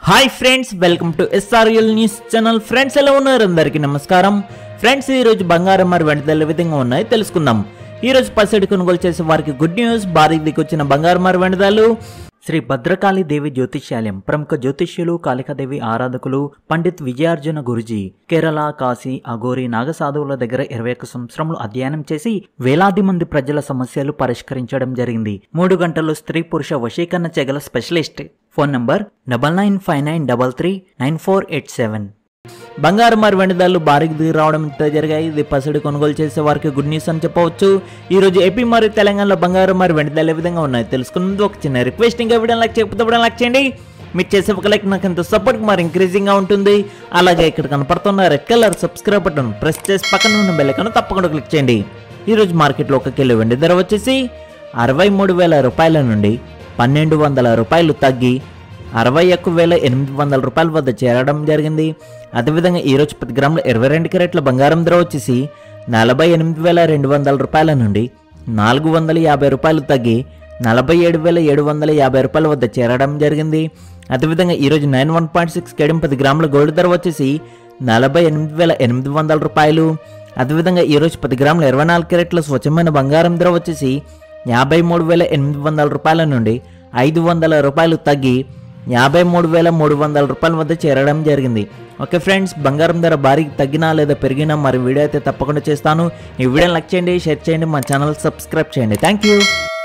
hi friends welcome to SRL news channel friends ఎలా ఉన్నారు అందరికీ నమస్కారం ఫ్రెండ్స్ ఈ రోజు బంగారం మరి వెంటదల విధంగా ఉన్నాయి తెలుసుకుందాం ఈ రోజు పసిడి కొనుగోలు చేసే వారికి గుడ్ న్యూస్ భారీ దిగొచ్చిన బంగారం మరి వెంటదాలు శ్రీ భద్రకాళి దేవి జ్యోతిష్యాలయం ప్రముఖ జ్యోతిష్యులు కాళికాదేవి ఆరాధకులు పండిత్ విజయార్జున గురుజీ కేరళ కాశీ అఘోరి నాగసాధువుల దగ్గర ఇరవై ఒక్క సంవత్సరములు అధ్యయనం చేసి వేలాది మంది ప్రజల సమస్యలు పరిష్కరించడం జరిగింది మూడు గంటలు స్త్రీ పురుష వశీకరణ చెగల specialist phone number double nine five nine double three nine four eight seven బంగారు మరి వెండిదారులు భారీకి దిగి రావడం ఇంత జరిగాయి ఇది పసిడి కొనుగోలు చేసే వారికి గుడ్ న్యూస్ అని చెప్పవచ్చు ఈ రోజు ఏపీ మరియు తెలంగాణలో బంగారు మరి వెండిదారులు ఏ విధంగా ఉన్నాయి తెలుసుకున్నది ఒక చిన్న రిక్వెస్ట్ ఇంకా వీడియో లైక్ చేయకపోతే లైక్ చేయండి మీరు చేసే ఒక లైక్ నాకు ఎంతో సపోర్ట్ మరి ఇంక్రీజింగ్ గా ఉంటుంది అలాగే ఇక్కడ కనపడుతున్న red colour subscribe button press చేసి పక్కన ఉన్న బెల్ ఐకాన్ తప్పకుండా క్లిక్ చేయండి ఈ రోజు మార్కెట్లో ఒక కిలో వెండి ధర వచ్చేసి అరవై మూడు వేల రూపాయల నుండి పన్నెండు వందల రూపాయలు తగ్గి అరవై ఒక్క వేల ఎనిమిది వందల రూపాయల వద్ద చేరడం జరిగింది అదేవిధంగా ఈరోజు పది గ్రాముల ఇరవై రెండు క్యారెట్ల బంగారం ధర వచ్చేసి నలభై ఎనిమిది వేల రెండు వందల రూపాయల నుండి నాలుగు వందల యాభై రూపాయలు తగ్గి నలభై ఏడు వేల ఏడు వందల యాభై రూపాయల వద్ద చేరడం జరిగింది అదేవిధంగా ఈరోజు నైన్ వన్ పాయింట్ సిక్స్ కేడం పది గ్రాముల గోల్డ్ ధర వచ్చేసి నలభై ఎనిమిది వేల ఎనిమిది వందల రూపాయలు అదేవిధంగా ఈరోజు పది గ్రాముల ఇరవై నాలుగు క్యారెట్ల స్వచ్ఛమైన బంగారం ధర వచ్చేసి యాభై మూడు వేల ఎనిమిది వందల రూపాయల నుండి ఐదు వందల రూపాయలు తగ్గి యాభై మూడు వేల మూడు వందల రూపాయల వద్ద చేరడం జరిగింది ఓకే ఫ్రెండ్స్ బంగారం ధర భారీకి తగ్గినా లేదా పెరిగినా మరి వీడియో అయితే తప్పకుండా చేస్తాను ఈ వీడియోని లైక్ చేయండి షేర్ చేయండి మా ఛానల్ సబ్స్క్రైబ్ చేయండి థ్యాంక్ యూ